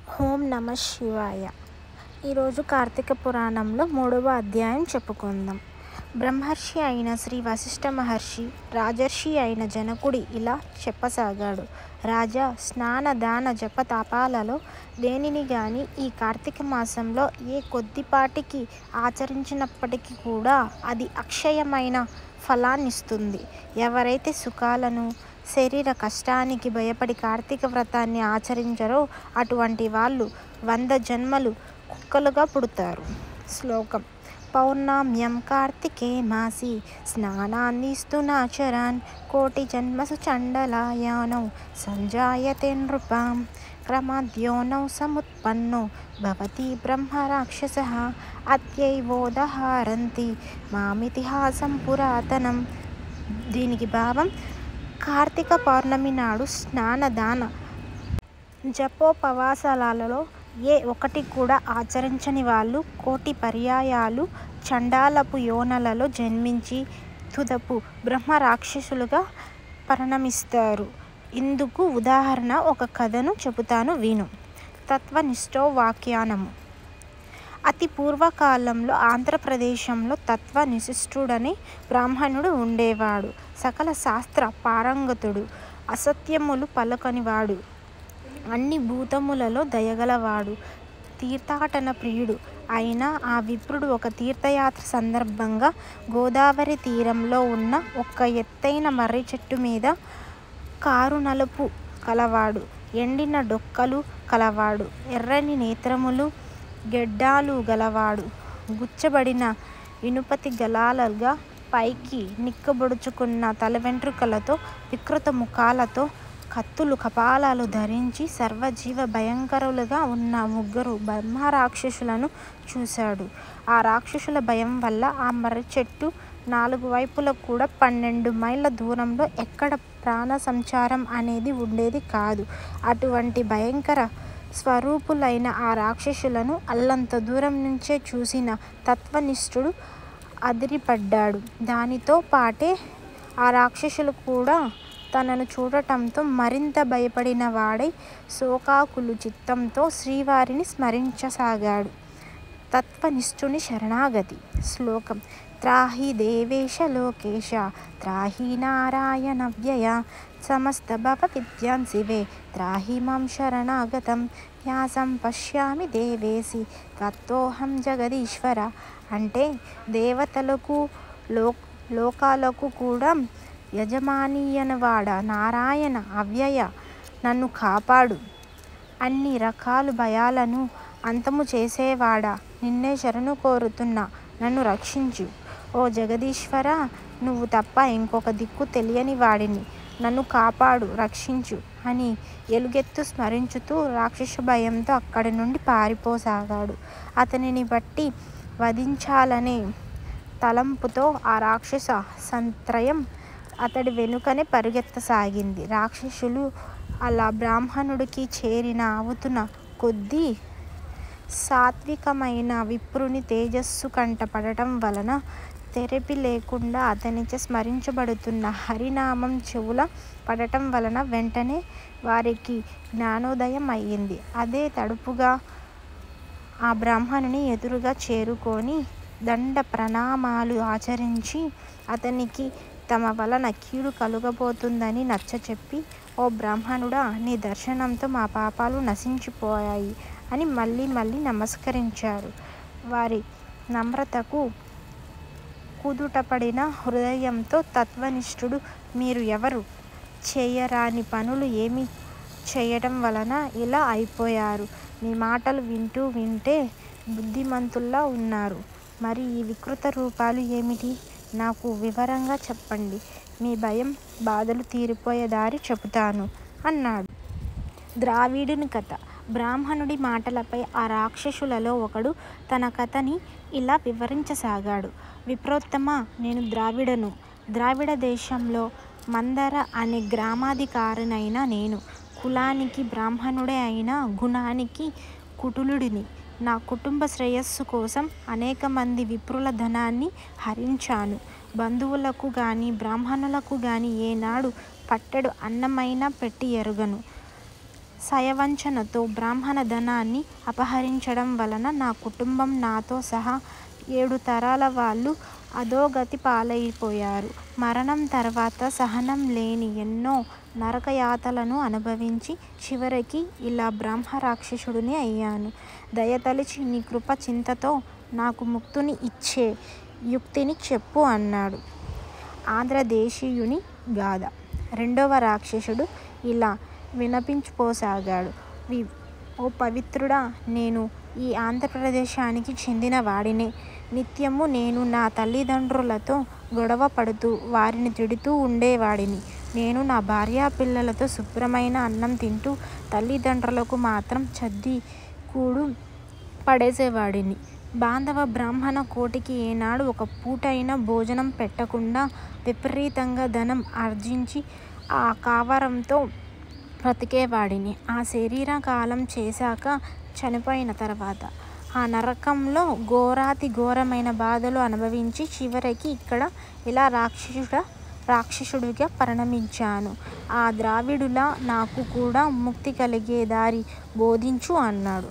ఓం నమ శివాయ ఈరోజు కార్తీక పురాణంలో మూడవ అధ్యాయం చెప్పుకుందాం బ్రహ్మర్షి అయిన శ్రీ వశిష్ఠ మహర్షి రాజర్షి అయిన జనకుడి ఇలా చెప్పసాగాడు రాజా స్నాన దాన జప తాపాలలో దేనిని గాని ఈ కార్తీక మాసంలో ఏ కొద్దిపాటికి ఆచరించినప్పటికీ కూడా అది అక్షయమైన ఫలాన్నిస్తుంది ఎవరైతే సుఖాలను శరీర కష్టానికి భయపడి కార్తీక వ్రతాన్ని ఆచరించరో అటువంటి వాళ్ళు వంద జన్మలు కుక్కలుగా పుడతారు శ్లోకం పౌర్ణామ్యం కార్తికే మాసి స్నానాన్నిస్తునాచరాన్ కోటి జన్మసు చండలాయానౌ సంజాయతే నృపాం క్రమాద్యోనౌ సముత్పన్నో భవతి బ్రహ్మరాక్షస అత్యైవోదహారంతి మామితిహాసం పురాతనం దీనికి భావం కార్తీక పౌర్ణమి నాడు స్నానదాన జపోపవాసాలలో ఏ ఒక్కటి కూడా ఆచరించని వాళ్ళు కోటి పర్యాయాలు చండాలపు యోనలలో జన్మించి తుదపు బ్రహ్మ రాక్షసులుగా పరిణమిస్తారు ఇందుకు ఉదాహరణ ఒక కథను చెబుతాను విను తత్వనిష్టో వాఖ్యానము అతి పూర్వకాలంలో ఆంధ్రప్రదేశంలో తత్వ నిశిష్టుడని బ్రాహ్మణుడు ఉండేవాడు సకల శాస్త్ర పారంగతుడు అసత్యములు పలకనివాడు అన్ని భూతములలో దయగలవాడు తీర్థాటన ప్రియుడు అయిన ఆ విప్రుడు ఒక తీర్థయాత్ర సందర్భంగా గోదావరి తీరంలో ఉన్న ఒక ఎత్తైన మర్రి చెట్టు మీద కారు నలుపు కలవాడు ఎండిన డొక్కలు కలవాడు ఎర్రని నేత్రములు గెడ్డాలు గలవాడు గుచ్చబడిన ఇనుపతి గలాలుగా పైకి నిక్కబొడుచుకున్న తల వెంట్రుకలతో వికృత ముఖాలతో కత్తులు కపాలాలు ధరించి సర్వజీవ భయంకరులుగా ఉన్న ముగ్గురు బ్రహ్మ రాక్షసులను చూశాడు ఆ రాక్షసుల భయం వల్ల ఆ మర్రి చెట్టు నాలుగు వైపులా కూడా పన్నెండు మైళ్ళ దూరంలో ఎక్కడ ప్రాణ సంచారం అనేది ఉండేది కాదు అటువంటి భయంకర స్వరూపులైన ఆ రాక్షసులను అల్లంత దూరం నుంచే చూసిన తత్వనిష్ఠుడు అదిరిపడ్డాడు దానితో పాటే ఆ రాక్షసులు కూడా తనను చూడటంతో మరింత భయపడిన వాడై శోకాకులు చిత్తంతో శ్రీవారిని స్మరించసాగాడు తత్వనిష్ఠుని శరణాగతి శ్లోకం త్రాహి దేవేశ లోకేశ త్రాహి నారాయణ వ్యయ సమస్త భవ విద్యాన్ శివే త్రాహి మాం శరణాగతం వ్యాసం పశ్యామి దేవేసి త్వత్తోహం జగదీశ్వర అంటే దేవతలకు లో లోకాలకు కూడా యజమానీయనవాడ నారాయణ అవ్యయ నన్ను కాపాడు అన్ని రకాల భయాలను అంతము చేసేవాడా నిన్నే శరణు కోరుతున్నా నన్ను రక్షించు ఓ జగదీశ్వర నువ్వు తప్ప ఇంకొక దిక్కు తెలియని వాడిని నన్ను కాపాడు రక్షించు అని ఎలుగెత్తు స్మరించుతూ రాక్షస భయంతో అక్కడి నుండి పారిపోసాగాడు అతనిని బట్టి వధించాలనే తలంపుతో ఆ రాక్షస సంత్రయం అతడి వెనుకనే పరుగెత్తసాగింది రాక్షసులు అలా బ్రాహ్మణుడికి చేరిన అవుతున్న కొద్దీ సాత్వికమైన విప్రుని తేజస్సు కంట పడటం వలన తెరపి లేకుండా అతనిచే స్మరించబడుతున్న హరినామం చెవుల పడటం వలన వెంటనే వారికి జ్ఞానోదయం అయ్యింది అదే తడుపుగా ఆ బ్రాహ్మణుని ఎదురుగా చేరుకొని దండ ప్రణామాలు ఆచరించి అతనికి తమ వలన కీడు కలుగబోతుందని నచ్చచెప్పి ఓ బ్రాహ్మణుడా నీ దర్శనంతో మా పాపాలు నశించిపోయాయి అని మళ్ళీ మళ్ళీ నమస్కరించారు వారి నమ్రతకు కుదుటపడిన హృదయంతో తత్వనిష్ఠుడు మీరు ఎవరు చేయరాని పనులు ఏమి చేయటం వలన ఇలా అయిపోయారు మీ మాటలు వింటూ వింటే బుద్ధిమంతుల్లా ఉన్నారు మరి ఈ వికృత రూపాలు ఏమిటి నాకు వివరంగా చెప్పండి మీ భయం బాధలు తీరిపోయే దారి చెబుతాను అన్నాడు ద్రావిడుని కథ బ్రాహ్మణుడి మాటలపై ఆ రాక్షసులలో ఒకడు తన కథని ఇలా వివరించసాగాడు విప్రోత్తమ నేను ద్రావిడను ద్రావిడ దేశంలో మందర అనే గ్రామాధికారినైన నేను కులానికి బ్రాహ్మణుడే అయిన గుణానికి కుటులుడిని నా కుటుంబ శ్రేయస్సు కోసం అనేక మంది విప్రుల ధనాన్ని హరించాను బంధువులకు గాని బ్రాహ్మణులకు గాని ఏనాడు పట్టెడు అన్నమైనా పెట్టి ఎరుగను సయవంచనతో బ్రాహ్మణ ధనాన్ని అపహరించడం వలన నా కుటుంబం నాతో సహా ఏడు తరాల వాళ్ళు అధోగతి పాలైపోయారు. మరణం తర్వాత సహనం లేని ఎన్నో నరకయాతనలను అనుభవించి చివరికి ఇలా బ్రహ్మరాక్షసుడిని అయ్యాను. దయతలచి నీ కృపా చింతతో నాకు ముక్తిని ఇచ్చే యుక్తిని చెప్పు అన్నాడు. ఆంధ్రదేశీయుని గాథ రెండవ రాక్షసుడు ఇలా విన్నపించుకోసాగాడు. ఓ పవిత్రుడా! నేను ఈ ఆంధ్రదేశానికి చెందిన వాడినే. నిత్యమూ నేను నా తల్లిదండ్రులతో గొడవ పడుతూ వారిని తిడుతూ వుండేవాడిని. నేను నా భార్యాపిల్లలతో శుభ్రమైన అన్నం తింటూ తల్లిదండ్రులకు మాత్రం చద్ది కూడు పడేసేవాడిని. బాంధవ బ్రాహ్మణ కోటికి ఏనాడూ ఒక పూటైనా భోజనం పెట్టకుండా విపరీతంగా ధనం ఆర్జించి ఆ కావరంతో బ్రతికేవాడిని. ఆ శరీర కాలం చేశాక చనిపోయిన తర్వాత ఆ నరకంలో ఘోరాతి ఘోరమైన బాధలు అనుభవించి చివరికి ఇక్కడ ఇలా రాక్షసుడిగా పరిణమించాను. ఆ ద్రావిడులా నాకు కూడా ముక్తి కలిగే దారి బోధించు అన్నాడు.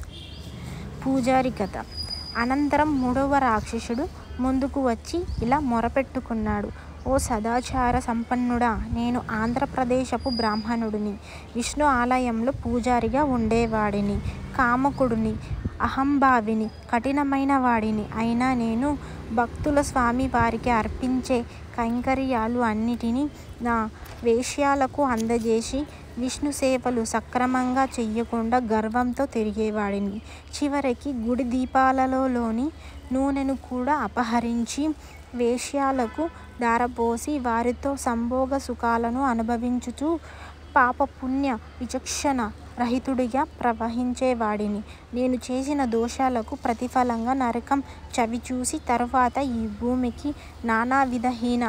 పూజారి కథ అనంతరం మూడవ రాక్షసుడు ముందుకు వచ్చి ఇలా మొరపెట్టుకున్నాడు. ఓ సదాచార సంపన్నుడా! నేను ఆంధ్రదేశపు బ్రాహ్మణుడిని. విష్ణు ఆలయంలో పూజారిగా వుండేవాడిని. కాముకుడిని, అహంభావిని, కఠినమైనవాడిని అయిన నేను భక్తులు స్వామివారికి అర్పించే కైంకర్యాలు అన్నిటినీ నా వేశ్యలకు అందజేసి విష్ణుసేవలు సక్రమంగా చెయ్యకుండా గర్వంతో తిరిగేవాడిని. చివరికి గుడి దీపాలలోని నూనెను కూడా అపహరించి వేశ్యలకు ధారపోసి వారితో సంభోగ సుఖాలను అనుభవించుచూ పాపపుణ్య విచక్షణ రహితుడిగా ప్రవర్తించేవాడిని. నేను చేసిన దోషాలకు ప్రతిఫలంగా నరకం చవిచూసి తరువాత ఈ భూమికి నానావిధ హీన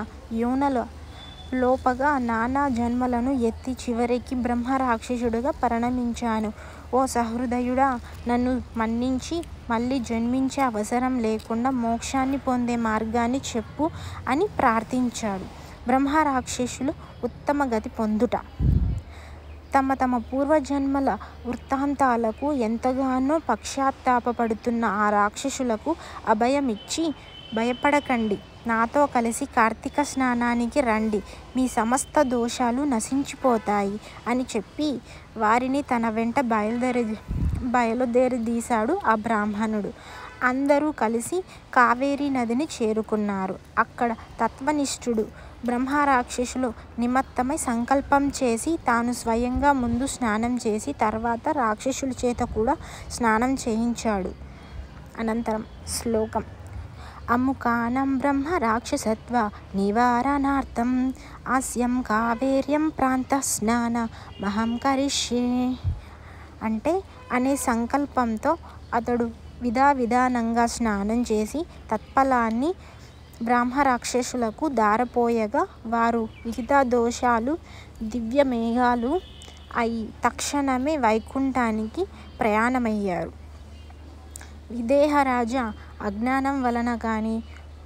యోనులలోపగా నానా జన్మలను ఎత్తి చివరికి బ్రహ్మరాక్షసుడిగా పరిణమించాను. ఓ సహృదయుడా! నన్ను మన్నించి మళ్ళీ జన్మించే అవసరం లేకుండా మోక్షాన్ని పొందే మార్గాన్ని చెప్పు అని ప్రార్థించాడు. బ్రహ్మరాక్షసులు ఉత్తమగతి పొందుట, తమ తమ పూర్వజన్మల వృత్తాంతాలకు ఎంతగానో పశ్చాత్తాపపడుతున్న ఆ రాక్షసులకు అభయమిచ్చి భయపడకండి. నాతో కలిసి కార్తీక స్నానానికి రండి. మీ సమస్త దోషాలు నశించిపోతాయి అని చెప్పి వారిని తన వెంట బయలుదేరదీశాడు ఆ బ్రాహ్మణుడు. అందరూ కలిసి కావేరీ నదిని చేరుకున్నారు. అక్కడ తత్వనిష్ఠుడు బ్రహ్మరాక్షసుల నిమిత్తమై సంకల్పం చేసి తాను స్వయంగా ముందు స్నానం చేసి తర్వాత రాక్షసుల చేత కూడా స్నానం చేయించాడు. అనంతరం శ్లోకం అముకానాం బ్రహ్మ రాక్షసత్వ నివారణార్థం అస్యాం కావేర్యాం ప్రాతః స్నాన మహం కరిష్యే అంటే అనే సంకల్పంతో అతడు విధివిధానంగా స్నానం చేసి తత్ఫలాన్ని బ్రహ్మరాక్షసులకు ధారపోయగా వారు విహితదోషులు దివ్యమేఘాలు అయి తక్షణమే వైకుంఠానికి ప్రయాణమయ్యారు. విదేహరాజ అజ్ఞానం వలన కానీ,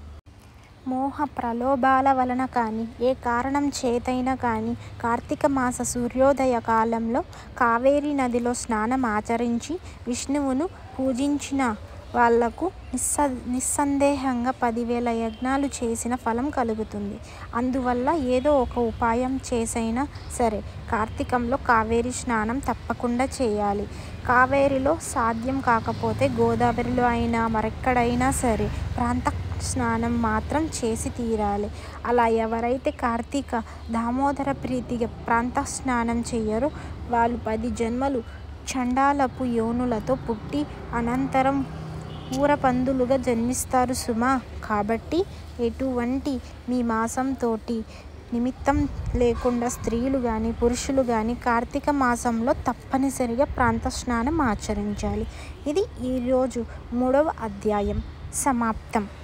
మోహ ప్రలోభాల వలన కానీ, ఏ కారణం చేతనైనా కానీ కార్తీకమాస సూర్యోదయ కాలంలో కావేరీ నదిలో స్నానం ఆచరించి విష్ణువును పూజించిన వాళ్ళకు నిస్సందేహంగా పదివేల యజ్ఞాలు చేసిన ఫలం కలుగుతుంది. అందువల్ల ఏదో ఒక ఉపాయం చేసైనా సరే కార్తీకంలో కావేరీ స్నానం తప్పకుండా చేయాలి. కావేరీలో సాధ్యం కాకపోతే గోదావరిలో అయినా మరెక్కడైనా సరే ప్రాతః స్నానం మాత్రం చేసి తీరాలి. అలా ఎవరైతే కార్తీక దామోదర ప్రీతిగా ప్రాతః స్నానం చెయ్యరో వాళ్ళు పది జన్మలు చండాలపు యోనులలో పుట్టి అనంతరం ఊరపందులుగా జన్మిస్తారు సుమా! కాబట్టి ఎటువంటి మీమాంసంతోటి నిమిత్తం లేకుండా స్త్రీలు గానీ, పురుషులు గానీ కార్తీక మాసంలో తప్పనిసరిగా ప్రాతః స్నానం ఆచరించాలి. ఇది ఈరోజు మూడవ అధ్యాయం సమాప్తం.